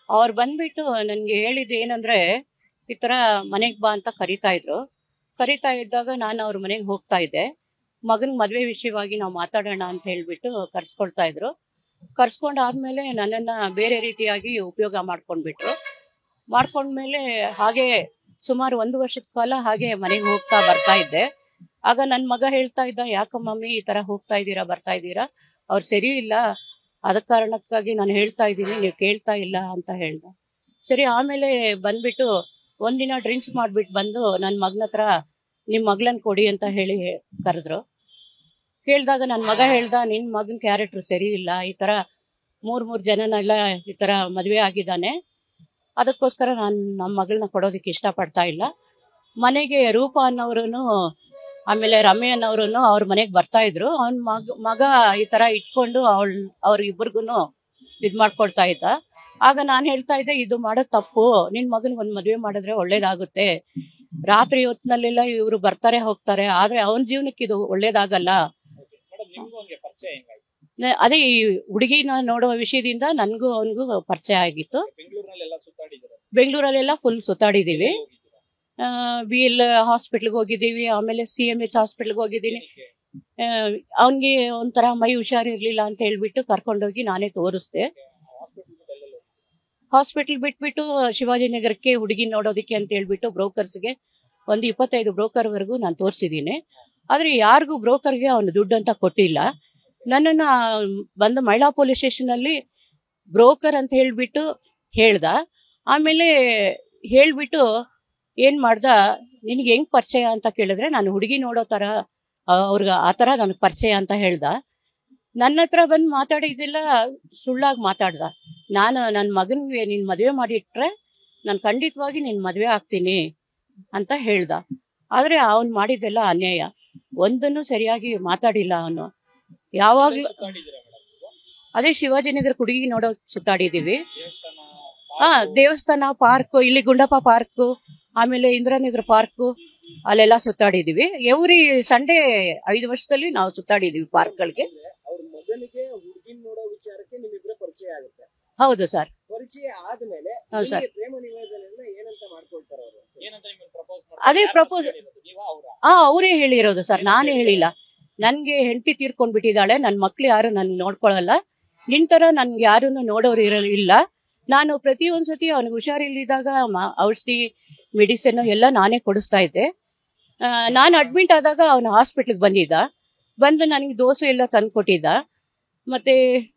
ಅವ್ರು ಬಂದ್ಬಿಟ್ಟು ನನ್ಗೆ ಹೇಳಿದ್ದು ಏನಂದ್ರೆ ಈ ತರ ಮನೆಗ್ ಬಾ ಅಂತ ಕರಿತಾ ಇದ್ರು ಕರಿತಾ ಇದ್ದಾಗ ನಾನು ಅವ್ರ ಮನೆಗೆ ಹೋಗ್ತಾ ಇದ್ದೆ ಮಗನ್ ಮದ್ವೆ ವಿಷಯವಾಗಿ ನಾವು ಮಾತಾಡೋಣ ಅಂತ ಹೇಳ್ಬಿಟ್ಟು ಕರ್ಸ್ಕೊಳ್ತಾ ಇದ್ರು ಕರ್ಸ್ಕೊಂಡಾದ್ಮೇಲೆ ನನ್ನನ್ನ ಬೇರೆ ರೀತಿಯಾಗಿ ಉಪಯೋಗ ಮಾಡ್ಕೊಂಡ್ಬಿಟ್ರು ಮಾಡ್ಕೊಂಡ್ಮೇಲೆ ಹಾಗೆ ಸುಮಾರು ಒಂದು ವರ್ಷದ ಕಾಲ ಹಾಗೆ ಮನೆಗೆ ಹೋಗ್ತಾ ಬರ್ತಾ ಇದ್ದೆ ಆಗ ನನ್ನ ಮಗ ಹೇಳ್ತಾ ಇದ್ದ ಯಾಕ ಮಮ್ಮಿ ಈ ತರ ಹೋಗ್ತಾ ಇದ್ದೀರಾ ಬರ್ತಾ ಇದ್ದೀರಾ ಅವ್ರು ಸರಿ ಇಲ್ಲ ಅದ ಕಾರಣಕ್ಕಾಗಿ ನಾನು ಹೇಳ್ತಾ ಇದ್ದೀನಿ ನೀವು ಕೇಳ್ತಾ ಇಲ್ಲ ಅಂತ ಹೇಳ್ದ ಸರಿ ಆಮೇಲೆ ಬಂದ್ಬಿಟ್ಟು ಒಂದಿನ ಡ್ರಿಂಕ್ಸ್ ಮಾಡ್ಬಿಟ್ಟು ಬಂದು ನನ್ನ ಮಗನ ಹತ್ರ ನಿಮ್ ಮಗ್ಳನ್ ಕೊಡಿ ಅಂತ ಹೇಳಿ ಕರೆದ್ರು ಕೇಳಿದಾಗ ನನ್ನ ಮಗ ಹೇಳ್ದ ನಿನ್ ಮಗನ ಕ್ಯಾರೆಕ್ಟರ್ ಸರಿ ಇಲ್ಲ ಈ ತರ ಮೂರ್ ಮೂರ್ ಜನನೆಲ್ಲ ಈ ತರ ಮದ್ವೆ ಆಗಿದ್ದಾನೆ ಅದಕ್ಕೋಸ್ಕರ ನಾನು ನಮ್ಮ ಮಗಳನ್ನ ಕೊಡೋದಕ್ಕೆ ಇಷ್ಟಪಡ್ತಾ ಇಲ್ಲ ಮನೆಗೆ ರೂಪ ಅನ್ನೋರು ಆಮೇಲೆ ರಮ್ಯ ಅನ್ನೋರು ಅವ್ರ ಮನೆಗೆ ಬರ್ತಾ ಇದ್ರು ಅವ್ನ ಮಗ ಮಗ ಈ ತರ ಇಟ್ಕೊಂಡು ಅವಳ ಅವ್ರಿಬ್ರಿಗೂ ಇದ್ ಮಾಡ್ಕೊಳ್ತಾ ಇದ್ದ ಆಗ ನಾನ್ ಹೇಳ್ತಾ ಇದ್ದೆ ಇದು ಮಾಡೋದ್ ತಪ್ಪು ನಿನ್ ಮಗನ್ ಒಂದ್ ಮದ್ವೆ ಮಾಡಿದ್ರೆ ಒಳ್ಳೇದಾಗುತ್ತೆ ರಾತ್ರಿ ಹೊತ್ನಲ್ಲೆಲ್ಲ ಇವ್ರು ಬರ್ತಾರೆ ಹೋಗ್ತಾರೆ ಆದ್ರೆ ಅವನ ಜೀವನಕ್ಕೆ ಇದು ಒಳ್ಳೇದಾಗಲ್ಲ ಮೇಡಮ್ ನಿಮ್ಗೂ ಹಂಗೆ ಪರಿಚಯ ಹೆಂಗಾಯ್ತು ನ- ಅದೇ ಈ ಹುಡುಗಿನ ನೋಡೋ ವಿಷಯದಿಂದ ನನ್ಗೂ ಅವನಿಗೂ ಪರಿಚಯ ಆಗಿತ್ತು ಬೆಂಗಳೂರಿನಲ್ಲಿ ಎಲ್ಲ ಸುತ್ತಾಡಿದ್ದೀರ ಬೆಂಗಳೂರಲ್ಲೆಲ್ಲ ಫುಲ್ ಸುತ್ತಾಡಿದೀವಿ ಎಲ್ಲಿ ಹೋಗಿದ್ದೀರಾ? ಬಿ ಎಲ್ ಹಾಸ್ಪಿಟ್ಲ್ಗೆ ಹೋಗಿದ್ದೀವಿ ಆಮೇಲೆ ಸಿ ಎಂ ಎಚ್ ಹಾಸ್ಪಿಟ್ಲ್ಗೆ ಹೋಗಿದ್ದೀನಿ ಏನಕ್ಕೆ? ಅವನಿಗೆ ಒಂಥರ ಮೈ ಹುಷಾರಿರ್ಲಿಲ್ಲ ಅಂತ ಹೇಳ್ಬಿಟ್ಟು ಕರ್ಕೊಂಡೋಗಿ ನಾನೇ ತೋರಿಸ್ದೆ ಹಾಸ್ಪಿಟಲ್ ಬಿಟ್ಟು ಎಲ್ಲೆಲ್ಲಿ ಹೋಗಿದ್ದೀರಾ? ಹಾಸ್ಪಿಟಲ್ ಬಿಟ್ಬಿಟ್ಟು ಶಿವಾಜಿನಗರಕ್ಕೆ ಹುಡುಗಿ ನೋಡೋದಕ್ಕೆ ಅಂತ ಹೇಳ್ಬಿಟ್ಟು ಬ್ರೋಕರ್ಸ್ಗೆ ಒಂದು ಇಪ್ಪತ್ತೈದು ಬ್ರೋಕರ್ ವರೆಗೂ ನಾನು ತೋರಿಸಿದ್ದೀನಿ ಆದ್ರೆ ಯಾರಿಗೂ ಬ್ರೋಕರ್ಗೆ ಅವನು ದುಡ್ಡು ಅಂತ ಕೊಟ್ಟಿಲ್ಲ ನನ್ನನ್ನ ಬಂದು ಮಹಿಳಾ ಪೊಲೀಸ್ ಸ್ಟೇಷನ್ ಅಲ್ಲಿ ಬ್ರೋಕರ್ ಅಂತ ಹೇಳ್ಬಿಟ್ಟು ಹೇಳ್ದ ಆಮೇಲೆ ಹೇಳ್ಬಿಟ್ಟು ಏನ್ ಮಾಡ್ದ ನಿನ್ಗೆ ಹೆಂಗ್ ಪರಿಚಯ ಅಂತ ಕೇಳಿದ್ರೆ ನಾನು ಹುಡುಗಿ ನೋಡೋ ತರ ಅವ್ರಿಗೆ ಆ ತರ ನನಗೆ ಪರಿಚಯ ಅಂತ ಹೇಳ್ದ ನನ್ನ ಹತ್ರ ಬಂದು ಮಾತಾಡಿದ್ದೆಲ್ಲ ಸುಳ್ಳಾಗಿ ಮಾತಾಡ್ದ ನಾನು ನನ್ನ ಮಗನ್ಗೆ ನೀನ್ ಮದುವೆ ಮಾಡಿಟ್ರೆ ನಾನು ಖಂಡಿತವಾಗಿ ನಿನ್ ಮದುವೆ ಆಗ್ತೀನಿ ಅಂತ ಹೇಳ್ದ ಆದ್ರೆ ಅವನ್ ಮಾಡಿದ್ದೆಲ್ಲ ಅನ್ಯಾಯ ಒಂದನ್ನು ಸರಿಯಾಗಿ ಮಾತಾಡಿಲ್ಲ ಅವನು ಯಾವಾಗ್ಲೂ ಎಲ್ಲೆಲ್ಲಿ ಸುತ್ತಾಡಿದ್ದೀರಾ ಮೇಡಮ್ ನೀವು? ಅದೇ ಶಿವಾಜಿನಗರ ಹುಡುಗಿ ನೋಡೋಕ್ ಸುತ್ತಾಡಿದೀವಿ ದೇವಸ್ಥಾನ ಹಾ park, ದೇವಸ್ಥಾನ ಪಾರ್ಕ್ ಇಲ್ಲಿ ಗುಂಡಪ್ಪ ಪಾರ್ಕ್ ಆಮೇಲೆ ಇಂದ್ರಾನಗರ ಪಾರ್ಕ್ ಅಲ್ಲೆಲ್ಲ ಸುತ್ತಾಡಿದೀವಿ ಎವ್ರಿ ಸಂಡೇ ಐದು ವರ್ಷದಲ್ಲಿ ನಾವು ಸುತ್ತಾಡಿದೀವಿ ಪಾರ್ಕ್ಗಳಿಗೆ ಅವ್ರ ಮಗನಿಗೆ ಹುಡುಗಿನ್ ನೋಡೋ ವಿಚಾರಕ್ಕೆ ನಿಮ್ಮಿಬ್ರ ಪರಿಚಯ ಆಗುತ್ತೆ ಹೌದು ಸರ್ ಪರಿಚಯ ಆದ್ಮೇಲೆ ಹೌದು ಸರ್ ನಿಮ್ಗೆ ಪ್ರೇಮ ನಿವೇದನೆಯನ್ನ ಏನಂತ ಮಾಡ್ಕೊಳ್ತಾರ ಅವರು ಏನಂತ ನಿಮ್ಮನ್ನ propose ಅದೇ ಮಾಡ್ತಾರೆ? ಯಾರು propose- first ಹೇಳಿರೋದು? ನೀವಾ ಅವ್ರಾ? ಆ ಅವರೇ ಹೇಳಿರೋದು ಸರ್ ನಾನೇ ಹೇಳಿಲ್ಲ ನನ್ಗೆ ಹೆಂಡತಿ ತೀರ್ಕೊಂಡ್ಬಿಟ್ಟಿದ್ದಾಳೆ ನನ್ ಮಕ್ಳು ಯಾರು ನನ್ ನೋಡ್ಕೊಳಲ್ಲ ನಿನ್ ತರ ನನ್ಗೆ ಯಾರನ್ನು ನೋಡೋರು ಇರ ಇಲ್ಲ ನಾನು ಪ್ರತಿ ಒಂದ್ಸತಿ ಅವ್ನಿಗೆ ಹುಷಾರಿಲ್ದಿದ್ದಾಗ ಮ- ಔಷಧಿ ಮೆಡಿಸಿನ್ ಎಲ್ಲ ನಾನೇ ಕೊಡಿಸ್ತಾ ಇದ್ದೆ ಆ, ನಾನು ಅಡ್ಮಿಟ್ ಆದಾಗ ಅವನು ಹಾಸ್ಪಿಟ್ಲಿಗೆ ಬಂದಿದ್ದ ಬಂದು ನನಗೆ ದೋಸೆ ಎಲ್ಲ ತಂದು ಕೊಟ್ಟಿದ್ದ ಮತ್ತೆ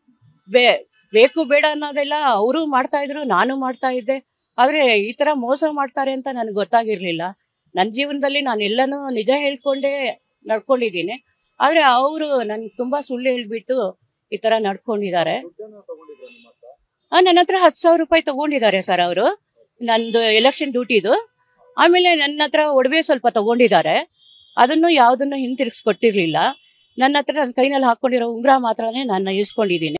ಬೇ ಬೇಕು ಬೇಡ ಅನ್ನೋದೆಲ್ಲ ಅವರು ಮಾಡ್ತಾ ಇದ್ರು ನಾನು ಮಾಡ್ತಾ ಇದ್ದೆ ಆದ್ರೆ ಈ ತರ ಮೋಸ ಮಾಡ್ತಾರೆ ಅಂತ ನನಗೆ ಗೊತ್ತಾಗಿರ್ಲಿಲ್ಲ ನನ್ನ ಜೀವನದಲ್ಲಿ ನಾನು ಎಲ್ಲನೂ ನಿಜ ಹೇಳ್ಕೊಂಡೇ ನಡ್ಕೊಂಡಿದ್ದೀನಿ ಆದ್ರೆ ಅವರು ನನ್ಗೆ ತುಂಬಾ ಸುಳ್ಳು ಹೇಳ್ಬಿಟ್ಟು ಈ ತರ ನಡ್ಕೊಂಡಿದ್ದಾರೆ ದುಡ್ಡನ್ನು ತಗೊಂಡಿದ್ರ ನಿಮ್ಮ ಹತ್ರ ಆ, ನನ್ನ ಹತ್ರ ಹತ್ತು ಸಾವಿರ ರೂಪಾಯಿ ತಗೊಂಡಿದ್ದಾರೆ ಸರ್ ಅವರು ನಂದು ಎಲೆಕ್ಷನ್ ಡ್ಯೂಟಿದು ಆಮೇಲೆ ನನ್ನ ಹತ್ರ ಒಡವೆ ಸ್ವಲ್ಪ ತಗೊಂಡಿದ್ದಾರೆ ಅದನ್ನು ಯಾವ್ದನ್ನು ಹಿಂತಿರುಗಿಸ್ಕೊಟ್ಟಿರ್ಲಿಲ್ಲ ನನ್ನ ಹತ್ರ ನನ್ನ ಕೈನಲ್ಲಿ ಹಾಕೊಂಡಿರೋ ಉಂಗುರ ಮಾತ್ರನೇ ನಾನು ಇಸ್ಕೊಂಡಿದ್ದೀನಿ